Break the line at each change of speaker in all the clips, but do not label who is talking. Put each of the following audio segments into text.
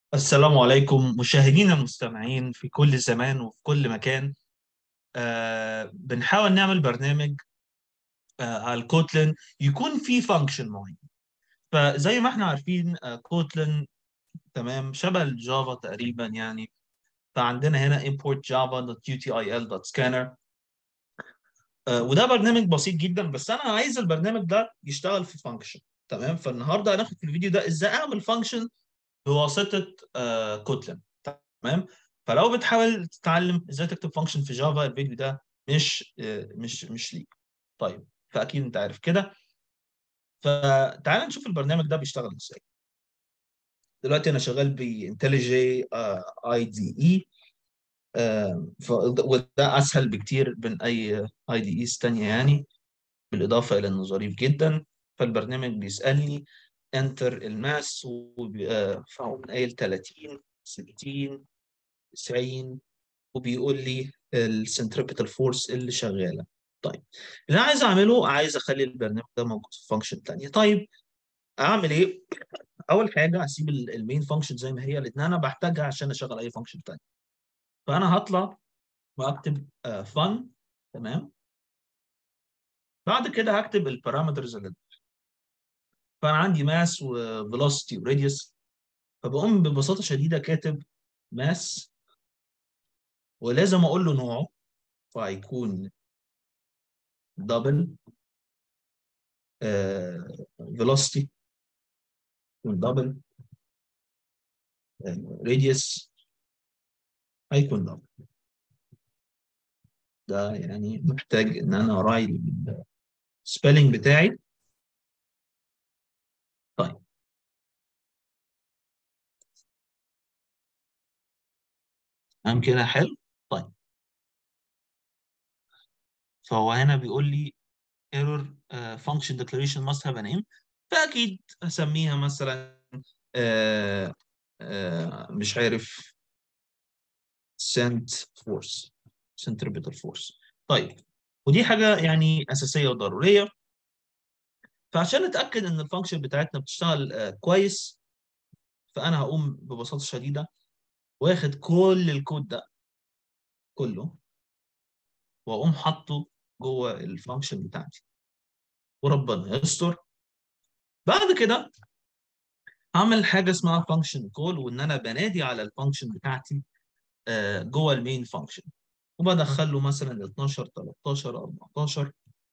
السلام عليكم مشاهدينا المستمعين في كل زمان وفي كل مكان آه بنحاول نعمل برنامج آه على الكوتلين يكون فيه فانكشن معين فزي ما احنا عارفين آه كوتلين تمام شبه الجافا تقريبا يعني فعندنا هنا import java.util.scanner آه وده برنامج بسيط جدا بس انا عايز البرنامج ده يشتغل في فانكشن تمام فالنهارده هناخد في الفيديو ده ازاي اعمل فانكشن بواسطه آه كوتلين تمام فلو بتحاول تتعلم ازاي تكتب فانكشن في جافا الفيديو ده مش آه مش مش ليك طيب فاكيد انت عارف كده فتعال نشوف البرنامج ده بيشتغل ازاي دلوقتي انا شغال بانتليجي اي دي اي وده اسهل بكتير من اي اي دي ايز ثانيه يعني بالاضافه الى انه ظريف جدا فالبرنامج بيسالني انتر الماس فهقوم قايل 30 60 90 وبيقول لي السنتريبيتال فورس اللي شغاله طيب اللي انا عايز اعمله عايز اخلي البرنامج ده موجود في فانكشن ثانيه طيب اعمل ايه اول حاجه اسيب المين فانكشن زي ما هي لان انا بحتاجها عشان اشغل اي فانكشن ثانيه فانا هطلع واكتب فن تمام بعد كده هكتب البارامترز اللي فانا عندي ماس وفيلوسيتي وراديوس فبقوم ببساطه شديده كاتب ماس ولازم اقول له نوعه فهيكون دبل فيلوسيتي يكون دبل راديوس هيكون دبل ده يعني محتاج ان انا اراعي السبيلنج بتاعي طيب تمام كده حلو طيب فهو هنا بيقول لي error uh, function declaration must have a name فاكيد هسميها مثلا uh, uh, مش عارف cent force centripetal force طيب ودي حاجه يعني اساسيه وضروريه فعشان نتاكد ان الفانكشن بتاعتنا بتشتغل uh, كويس فانا هقوم ببساطه شديده واخد كل الكود ده كله واقوم حاطه جوه الفانكشن بتاعتي وربنا يستر بعد كده هعمل حاجه اسمها فانكشن كول وان انا بنادي على الفانكشن بتاعتي جوه المين فانكشن وبدخل له مثلا 12 13 14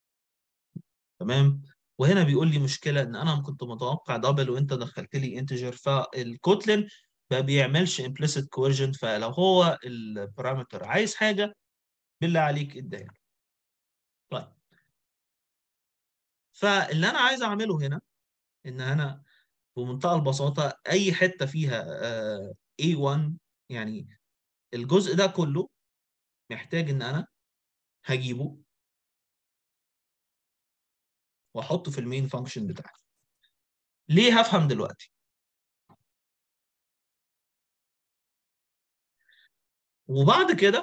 تمام وهنا بيقول لي مشكله ان انا كنت متوقع دبل وانت دخلت لي انتجر فالكوتلين ما بيعملش implicit coercion فلو هو البارامتر عايز حاجه بالله عليك اديها طيب فاللي انا عايز اعمله هنا ان انا بمنتهى البساطه اي حته فيها uh, A1 يعني الجزء ده كله محتاج ان انا هجيبه واحطه في المين فانكشن بتاعتي ليه هفهم دلوقتي وبعد كده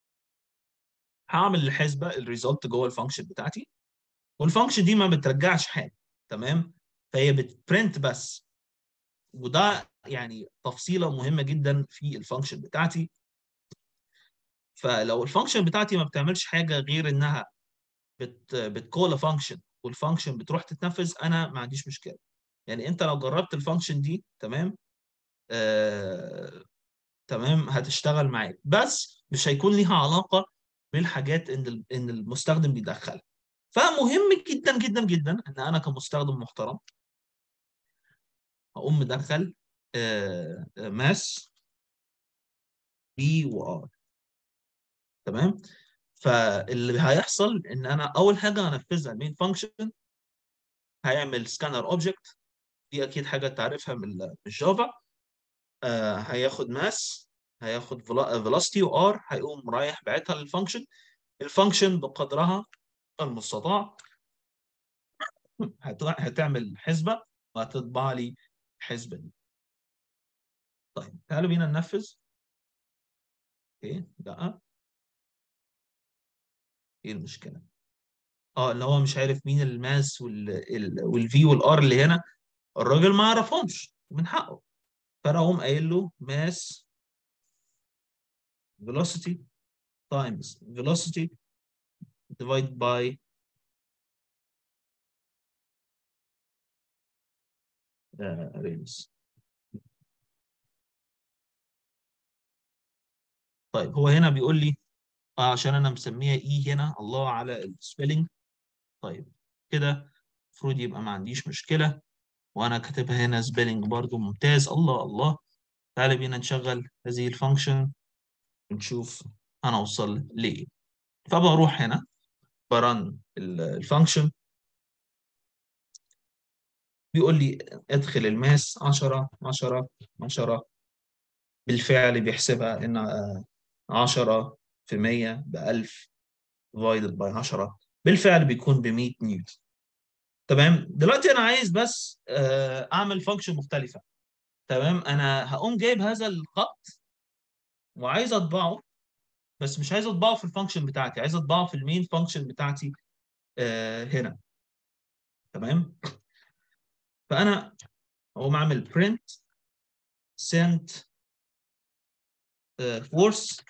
هعمل الحسبه الريزلت جوه الفانكشن بتاعتي والفانكشن دي ما بترجعش حاجه تمام فهي بتبرنت بس وده يعني تفصيله مهمه جدا في الفانكشن بتاعتي فلو الفانكشن بتاعتي ما بتعملش حاجه غير انها بت بتكول فانكشن والفانكشن بتروح تتنفذ انا ما عنديش مشكله يعني انت لو جربت الفانكشن دي تمام آه، تمام هتشتغل معاك بس مش هيكون ليها علاقه بالحاجات ان ان المستخدم بيدخلها فمهم جدا جدا جدا ان انا كمستخدم محترم هقوم مدخل آه ماس بي وار تمام فاللي هيحصل ان انا اول حاجه هنفذها المين فانكشن هيعمل سكانر اوبجكت دي اكيد حاجه تعرفها من الجافا آه هياخد ماس هياخد فيلوسيتي وار هيقوم رايح باعتها للفانكشن الفانكشن بقدرها المستطاع هتعمل حسبه وهتطبع لي الحسبه دي طيب تعالوا بينا ننفذ اوكي لا ايه المشكله اه اللي هو مش عارف مين الماس والفي والار اللي هنا الراجل ما يعرفهمش من حقه فانا اقوم قايل له mass velocity times velocity divided by uh, radius طيب هو هنا بيقول لي اه عشان انا مسميها اي هنا الله على السبيلنج طيب كده المفروض يبقى ما عنديش مشكله وانا كاتبها هنا سبيلنج برضو ممتاز الله الله تعالى بينا نشغل هذه الفانكشن ونشوف هنوصل لايه فبروح هنا برن الفانكشن بيقول لي ادخل الماس 10 10 10 بالفعل بيحسبها ان 10 في 100 ب 1000 divided by 10 بالفعل بيكون ب 100 نيوتن تمام دلوقتي انا عايز بس اعمل فانكشن مختلفه تمام انا هقوم جايب هذا الخط وعايز اطبعه بس مش عايز اطبعه في الفانكشن بتاعتي عايز اطبعه في المين فانكشن بتاعتي هنا تمام فانا اقوم اعمل print send force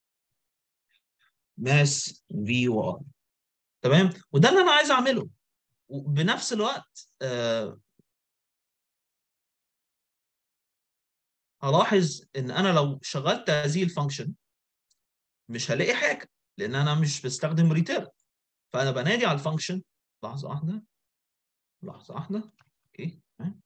mass v1 تمام وده اللي انا عايز اعمله وبنفس الوقت آه هلاحظ ان انا لو شغلت هذه الفانكشن مش هلاقي حاجه لان انا مش بستخدم ريتيرن فانا بنادي على الفانكشن لحظه واحده لحظه واحده اوكي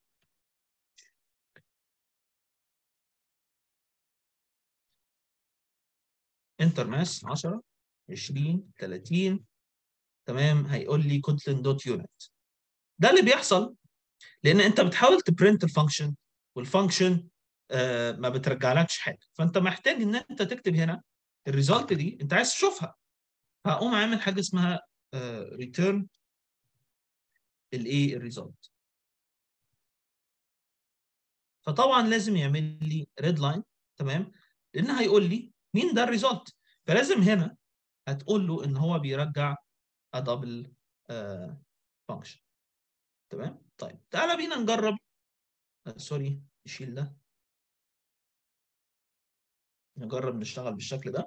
انتر ماس 10 20 30 تمام هيقول لي كوتلين دوت يونت ده اللي بيحصل لان انت بتحاول تبرنت الفانكشن والفانكشن آه ما بترجعلكش حاجه فانت محتاج ان انت تكتب هنا الريزلت دي انت عايز تشوفها هقوم عامل حاجه اسمها ريتيرن الايه الريزلت فطبعا لازم يعمل لي ريد لاين تمام لان هيقول لي مين ده الريزلت فلازم هنا هتقول له ان هو بيرجع a double uh, function تمام طيب تعالى بينا نجرب آه سوري نشيل ده نجرب نشتغل بالشكل ده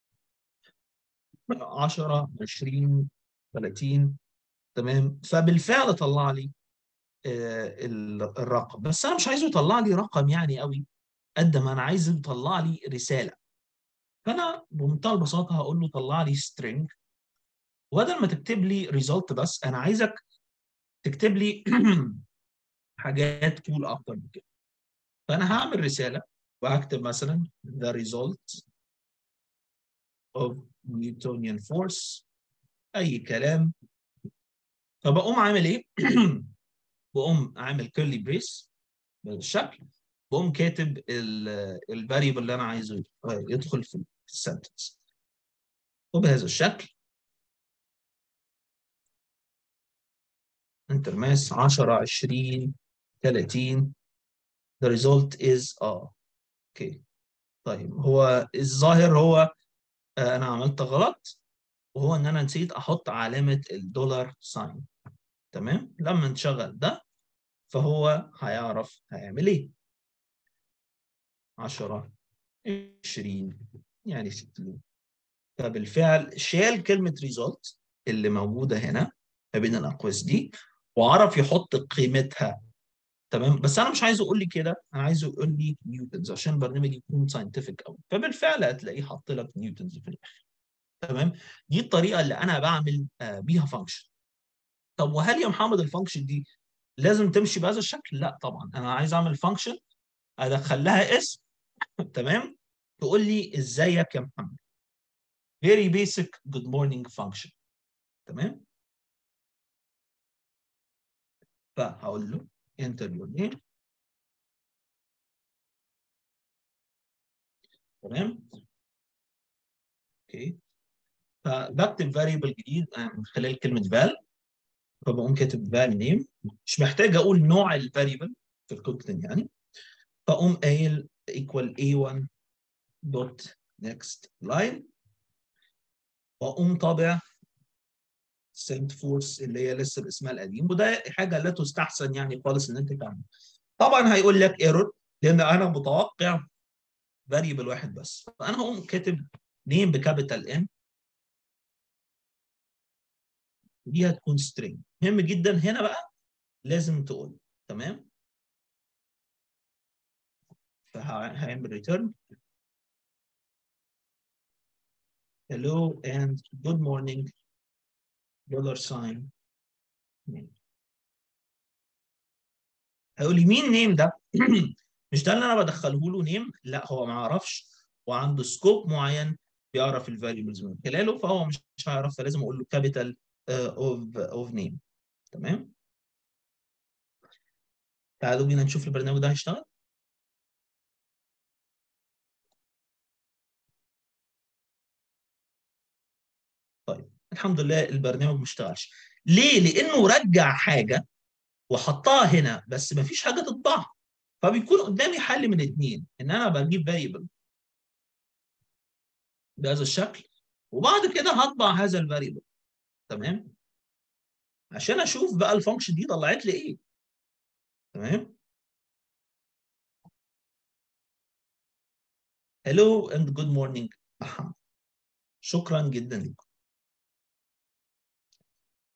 10 20 30 تمام فبالفعل طلع لي آه الرقم بس انا مش عايزه يطلع لي رقم يعني قوي قد ما انا عايزه يطلع لي رساله فانا بمنتهى البساطه هقول له طلع لي string وبدل ما تكتب لي ريزلت بس انا عايزك تكتب لي حاجات طول اكتر من كده فانا هعمل رساله وهكتب مثلا the result of Newtonian force اي كلام فبقوم عامل ايه؟ بقوم عامل كيرلي بريس بالشكل بقوم كاتب الفاريبل اللي انا عايزه يدخل في السنتنس وبهذا الشكل انتر ماس 10 20 30 the result is اه اوكي طيب هو الظاهر هو آه انا عملت غلط وهو ان انا نسيت احط علامه الدولار ساين تمام لما نشغل ده فهو هيعرف هيعمل ايه 10 20 يعني 60 فبالفعل شال كلمه ريزولت اللي موجوده هنا ما بين الاقواس دي وعرف يحط قيمتها تمام بس انا مش عايزه يقول لي كده انا عايزه يقول لي نيوتنز عشان البرنامج يكون ساينتفك قوي فبالفعل هتلاقيه حط لك نيوتنز في الاخر تمام دي الطريقه اللي انا بعمل بيها فانكشن طب وهل يا محمد الفانكشن دي لازم تمشي بهذا الشكل لا طبعا انا عايز اعمل فانكشن ادخل لها اسم تمام تقول لي ازيك يا محمد very basic good morning function تمام فهقول له enter your name تمام اوكي فبكتب variable جديد من خلال كلمه val فبقوم كاتب val name مش محتاج اقول نوع الفاريبل في الكوتلين يعني فاقوم قايل equal a1 dot next line واقوم طابع send force اللي هي لسه باسمها القديم وده حاجه لا تستحسن يعني خالص ان انت تعمل طبعا هيقول لك ايرور لان انا متوقع فاريبل واحد بس فانا هقوم كاتب نيم بكابيتال ان دي هتكون سترينج مهم جدا هنا بقى لازم تقول تمام فهعمل ريتيرن hello and good morning dollar sign name هيقول لي مين نيم ده مش ده اللي انا بدخله له نيم لا هو ما يعرفش وعنده سكوب معين بيعرف الفاريبلز من خلاله فهو مش هيعرف فلازم اقول له كابيتال اوف اوف نيم تمام تعالوا بينا نشوف البرنامج ده هيشتغل طيب الحمد لله البرنامج ما اشتغلش ليه لانه رجع حاجه وحطها هنا بس ما فيش حاجه تطبعها فبيكون قدامي حل من اثنين ان انا بجيب فاريبل بهذا الشكل وبعد كده هطبع هذا الفاريبل تمام عشان اشوف بقى الفانكشن دي طلعت لي ايه تمام hello and good morning محمد شكرا جدا لكم